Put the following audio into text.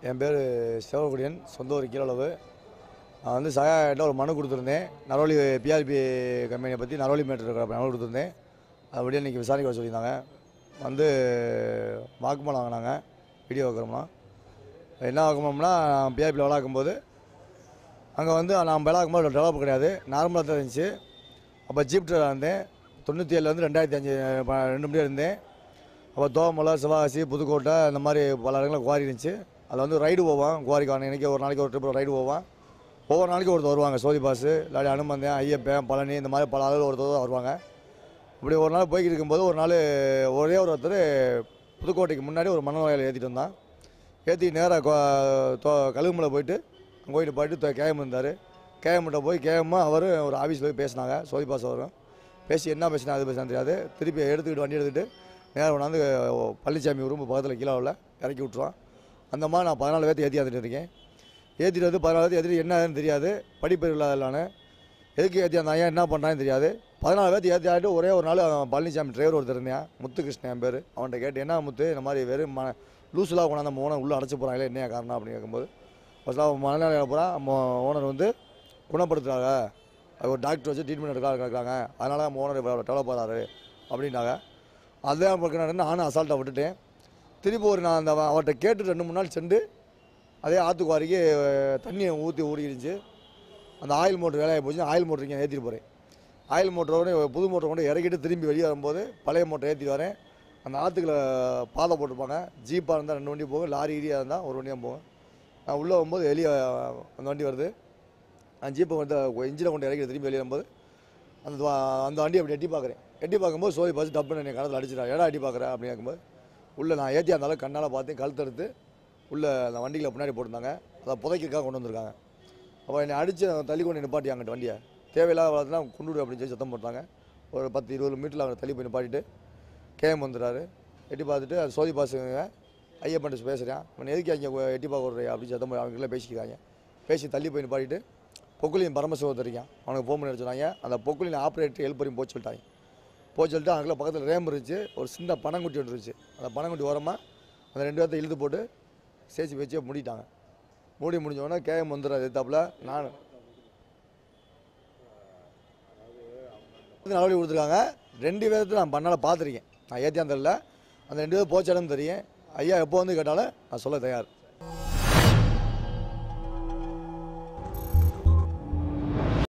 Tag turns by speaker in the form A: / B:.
A: என் பேர் சிவகுடியன் சொந்த ஊர் கீழளவு நான் வந்து சகாயிட்ட ஒரு மனு கொடுத்துருந்தேன் நரவழி பிஆர்பி கம்பெனியை பற்றி நரவழி மேட்டர் இருக்கிற மனு கொடுத்துருந்தேன் அதுபடியே இன்றைக்கி விசாரிக்க வர சொல்லியிருந்தாங்க வந்து வாக்குமூலம் வாங்கினாங்க வீடியோ வாக்குறோம்னா என்ன வாக்குமூலம்னா பிஆர்பியில் விளாக்கும்போது அங்கே வந்து நான் விளாக்கும்போது டெவலப் கிடையாது நார்மலாக தான் இருந்துச்சு அப்போ ஜீப் டிரைவராக இருந்தேன் தொண்ணூற்றி ஏழுலேருந்து ரெண்டாயிரத்தி அஞ்சு ப- ரெண்டு முடியும் இருந்தேன் அப்போ தோமலை சிவகாசி புதுக்கோட்டை இந்த மாதிரி பல இடங்களில் குவாரி இருந்துச்சு அதில் வந்து ரைடு போவான் குவாரிக்கான இன்றைக்கி ஒரு நாளைக்கு ஒரு ட்ரிப் ரைடு போவான் ஒவ்வொரு நாளைக்கு ஒருத்தர் வருவாங்க சோதி பாஸு இல்லாட்டி அனுமந்தேன் ஐயப்பன் பழனி இந்த மாதிரி பல அளவில் ஒருத்தர் வருவாங்க இப்படி ஒரு நாள் போய்கிட்டு இருக்கும்போது ஒரு நாள் ஒரே ஒரு ஒருத்தர் புதுக்கோட்டைக்கு முன்னாடி ஒரு மணவாயில் ஏற்றிட்டு வந்தான் ஏற்றி நேராக கழுகுமலை போயிட்டு அங்கே போயிட்டு போயிட்டு கேஎம் இருந்தார் கேஎம்கிட்ட போய் கேஎம் அவர் ஒரு ஆஃபீஸில் போய் பேசினாங்க சோதி பாஸ் வரும் பேசி என்ன பேசினா அது பேசினா தெரியாது திருப்பி எடுத்துக்கிட்டு வண்டி எடுத்துக்கிட்டு நேரம் கொண்டாந்து பழனிசாமி ரூம் பக்கத்தில் கீழே உள்ள இறக்கி விட்ருவான் அந்த மாதிரி நான் பதினாலு பேர்த்து ஏற்றி வந்துட்டு இருக்கேன் ஏற்றிட்டு வந்து பதினாலு பேர்த்து ஏற்றிட்டு என்னன்னு தெரியாது படிப்பு இல்லாத நான் எதுக்கு ஏற்றி அந்த ஐயா என்ன பண்ணுறான்னு தெரியாது பதினாலு பேர்த்து ஏற்றி ஆகிட்டு ஒரே ஒரு நாள் அவன் பழனிசாமி டிரைவர் ஒருத்தர் இருந்தேன் முத்துகிருஷ்ணன் என் பேர் அவன்கிட்ட கேட்டு என்ன முத்து இந்த மாதிரி வெறும் ம லூசுலாக கொண்டாந்து நம்ம ஓனர் உள்ளே அடைச்சி போகிறாங்களே என்ன காரணம் அப்படின்னு கேட்கும்போது ஃபஸ்ட்டாக மனநிலையில் போகிறான் நம்ம ஓனர் வந்து குணப்படுத்துறாங்க அது ஒரு டாக்டர் வச்சு ட்ரீட்மெண்ட் எடுக்க இருக்காங்க அதனால நம்ம ஓனர் டெவலப் ஆகிறாரு அப்படின்னாங்க அதே நமக்கு நானும் அசால்ட்டாக விட்டுட்டேன் திருப்பி ஒரு நான் அந்த அவ- அவர்கிட்ட கேட்டு ரெண்டு மூணு நாள் சென்று அதே ஆற்றுக்குவாரிக்கு தண்ணியை ஊற்றி ஓடிக்கிருந்துச்சு அந்த ஆயில் மோட்டர் வேலையை போச்சு ஆயில் மோட்டர் இங்கே ஏற்றிட்டு போகிறேன் ஆயில் மோட்டரோட புது மோட்டர் கொண்டு இறக்கிட்டு திரும்பி வெளியே வரும்போது பழைய மோட்டர் ஏற்றிட்டு வரேன் அந்த ஆற்றுக்குள்ள பாதை போட்டிருப்பாங்க ஜீப்பாக இருந்தால் ரெண்டு வண்டி போகும் லாரி ஈரியாக இருந்தால் ஒரு வண்டி தான் போகும் நான் உள்ளே வரும்போது வெளியே அந்த வண்டி வருது நான் ஜீப்பை வந்து இன்ஜினை கொண்டு இறக்கி திரும்பி வெளியே வரும்போது அந்த துவா- அந்த வண்டி அப்படி எட்டி பார்க்குறேன் எட்டி பார்க்கும்போது சோதி பஸ் டப்புன்னு என்னை கடத்தில் அடிச்சிடா ஏடா எட்டி பார்க்குறேன் அப்படின்னு கேட்கும்போது உள்ளே நான் ஏற்றி அந்த அளவுக்கு கண்ணால் பார்த்தேன் கழுத்தெடுத்து உள்ளே அந்த வண்டியில் பின்னாடி போட்டிருந்தாங்க அதை புதைக்கிறதுக்காக கொண்டு வந்திருக்காங்க அப்போ என்னை அடித்து தள்ளி கொண்டு நிப்பாட்டி அங்கிட்ட வண்டியை தேவையில்லாத வளர்த்துலாம் கொண்டு விடு அப்படின்னு சொல்லி சத்தம் போட்டாங்க ஒரு பத்து இருபது மீட்டரில் அவங்க தள்ளி போய் நிப்பாட்டிட்டு கேஎம் வந்துடுறாரு எட்டி பார்த்துட்டு அது சோதி பாசுங்க ஐயப்பன் பேசுகிறேன் அவன் எதுக்கு அங்கே எட்டி பார்க்க விட்றியா அப்படின்னு சத்தம் போய் அவங்களாம் பேசிக்கிறாங்க பேசி தள்ளி போய் நிப்பாட்டிட்டு பொக்குலியும் பரமசிவம் இருக்கான் அவனுக்கு ஃபோன் பண்ணி சொன்னாங்க அந்த பொக்குலின் ஆப்ரேட்டர் ஹெல்ப் பண்ணி போச்சு சொல்லிட்டாங்க போய் சொல்லிட்டு அங்கே பக்கத்தில் ரேம் இருந்துச்சு ஒரு சின்ன பனங்குட்டி ஒன்று இருந்துச்சு அந்த பனங்குட்டி ஓரமாக அந்த ரெண்டு பேர்த்த இழுத்து போட்டு சேச்சி வச்சே மூடிட்டாங்க மூடி முடிஞ்ச உடனே கேஎம் வந்துடுறாரு எத்தாப்புல நான் நடவடிக்கை கொடுத்துருக்காங்க ரெண்டு பேர்த்து நான் பண்ணால பார்த்துருக்கேன் நான் ஏற்றியாந்தரில் அந்த ரெண்டு பேர் போச்ச இடம் தெரியும் ஐயா எப்போ வந்து கேட்டாலும் நான் சொல்ல தயார்